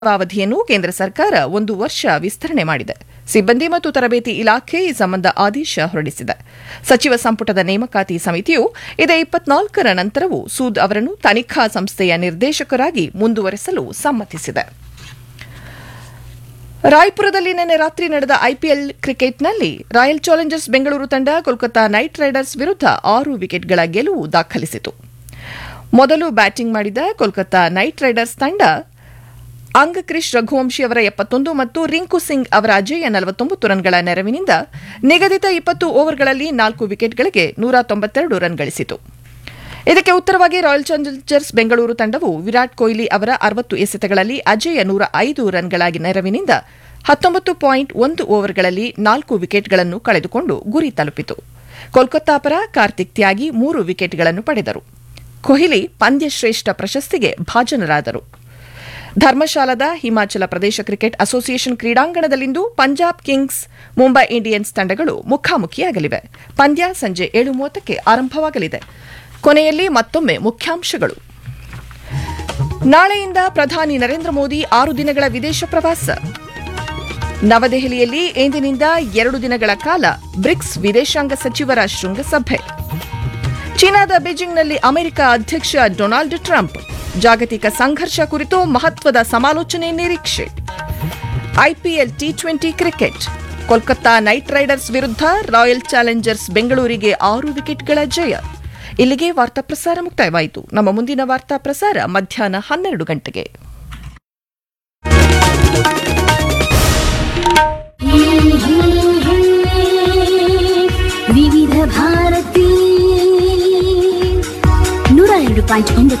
ಅವಧಿಯನ್ನು ಕೇಂದ್ರ ಸರ್ಕಾರ ಒಂದು ವರ್ಷ ವಿಸ್ತರಣೆ ಮಾಡಿದೆ ಸಿಬ್ಬಂದಿ ಮತ್ತು ತರಬೇತಿ ಇಲಾಖೆ ಈ ಸಂಬಂಧ ಆದೇಶ ಹೊರಡಿಸಿದೆ ಸಚಿವ ಸಂಪುಟದ ನೇಮಕಾತಿ ಸಮಿತಿಯು ಇದೇ ಇಪ್ಪತ್ನಾಲ್ಕರ ನಂತರವೂ ಸೂದ್ ಅವರನ್ನು ತನಿಖಾ ಸಂಸ್ಥೆಯ ನಿರ್ದೇಶಕರಾಗಿ ಮುಂದುವರೆಸಲು ಸಮ್ಮತಿಸಿದೆ ರಾಯ್ಪುರದಲ್ಲಿ ನಿನ್ನೆ ರಾತ್ರಿ ನಡೆದ ಐಪಿಎಲ್ ಕ್ರಿಕೆಟ್ನಲ್ಲಿ ರಾಯಲ್ ಚಾಲೆಂಜರ್ಸ್ ಬೆಂಗಳೂರು ತಂಡ ಕೋಲ್ಕತಾ ನೈಟ್ ರೈಡರ್ಸ್ ವಿರುದ್ಧ ಆರು ವಿಕೆಟ್ಗಳ ಗೆಲುವು ದಾಖಲಿಸಿತು ಮೊದಲು ಬ್ಯಾಟಿಂಗ್ ಮಾಡಿದ ಕೋಲ್ಕತಾ ನೈಟ್ ರೈಡರ್ಸ್ ತಂಡ ಅಂಗಕ್ರಿಶ್ ರಘುವಂಶಿ ಅವರ ಎಪ್ಪತ್ತೊಂದು ಮತ್ತು ರಿಂಕು ಸಿಂಗ್ ಅವರ ಅಜೇಯ ನಲವತ್ತೊಂಬತ್ತು ರನ್ಗಳ ನೆರವಿನಿಂದ ನಿಗದಿತ ಇಪ್ಪತ್ತು ಓವರ್ಗಳಲ್ಲಿ ನಾಲ್ಕು ವಿಕೆಟ್ಗಳಿಗೆ ನೂರ ತೊಂಬತ್ತೆರಡು ರನ್ ಗಳಿಸಿತು ಇದಕ್ಕೆ ಉತ್ತರವಾಗಿ ರಾಯಲ್ ಚಾಲೆಂಜರ್ಸ್ ಬೆಂಗಳೂರು ತಂಡವು ವಿರಾಟ್ ಕೊಹ್ಲಿ ಅವರ ಅರವತ್ತು ಎಸೆತಗಳಲ್ಲಿ ಅಜೇಯ ನೂರ ಐದು ರನ್ಗಳ ನೆರವಿನಿಂದ ಹತ್ತೊಂಬತ್ತು ಪಾಯಿಂಟ್ ಒಂದು ಓವರ್ಗಳಲ್ಲಿ ನಾಲ್ಕು ವಿಕೆಟ್ಗಳನ್ನು ಕಳೆದುಕೊಂಡು ಗುರಿ ತಲುಪಿತು ಕೋಲ್ಕತ್ತಾ ಪರ ಕಾರ್ತಿಕ್ ತ್ಯಾಗಿ ಮೂರು ವಿಕೆಟ್ಗಳನ್ನು ಪಡೆದರು ಕೊಹ್ಲಿ ಪಂದ್ಯಶ್ರೇಷ್ಠ ಪ್ರಶಸ್ತಿಗೆ ಭಾಜನರಾದರು ಧರ್ಮಶಾಲಾದ ಹಿಮಾಚಲ ಪ್ರದೇಶ ಕ್ರಿಕೆಟ್ ಅಸೋಸಿಯೇಷನ್ ಕ್ರೀಡಾಂಗಣದಲ್ಲಿಂದು ಪಂಜಾಬ್ ಕಿಂಗ್ಸ್ ಮುಂಬೈ ಇಂಡಿಯನ್ಸ್ ತಂಡಗಳು ಮುಖಾಮುಖಿಯಾಗಲಿವೆ ಪಂದ್ಯ ಸಂಜೆ ಏಳು ಮೂವತ್ತಕ್ಕೆ ಆರಂಭವಾಗಲಿದೆ ಕೊನೆಯಲ್ಲಿ ಮತ್ತೊಮ್ಮೆ ಮುಖ್ಯಾಂಶಗಳು ನಾಳೆಯಿಂದ ಪ್ರಧಾನಿ ನರೇಂದ್ರ ಮೋದಿ ಆರು ದಿನಗಳ ವಿದೇಶ ಪ್ರವಾಸ ನವದೆಹಲಿಯಲ್ಲಿ ಇಂದಿನಿಂದ ಎರಡು ದಿನಗಳ ಕಾಲ ಬ್ರಿಕ್ಸ್ ವಿದೇಶಾಂಗ ಸಚಿವರ ಶೃಂಗಸಭೆ ಚೀನಾದ ಬೀಜಿಂಗ್ನಲ್ಲಿ ಅಮೆರಿಕ ಅಧ್ಯಕ್ಷ ಡೊನಾಲ್ಡ್ ಟ್ರಂಪ್ ಜಾಗತಿಕ ಸಂಘರ್ಷ ಕುರಿತು ಮಹತ್ವದ ಸಮಾಲೋಚನೆ ನಿರೀಕ್ಷೆ IPL T twenty cricket Kolkata Knight Riders ವಿರುದ್ಧ ರಾಯಲ್ ಚಾಲೆಂಜರ್ಸ್ ಬೆಂಗಳೂರಿಗೆ ಆರು ವಿಕೆಟ್ಗಳ ಜಯ ಇಲ್ಲಿಗೆ ವಾರ್ತಾ ಪ್ರಸಾರ ಮುಕ್ತಾಯವಾಯಿತು ನಮ್ಮ ಮುಂದಿನ ವಾರ್ತಾ ಪ್ರಸಾರ ಮಧ್ಯಾಹ್ನ ಹನ್ನೆರಡು ಗಂಟೆಗೆ ವಿವಿಧ ಭಾರತಿ ನೂರ ಎರಡು ಪಾಯಿಂಟ್ ಒಂಬತ್ತು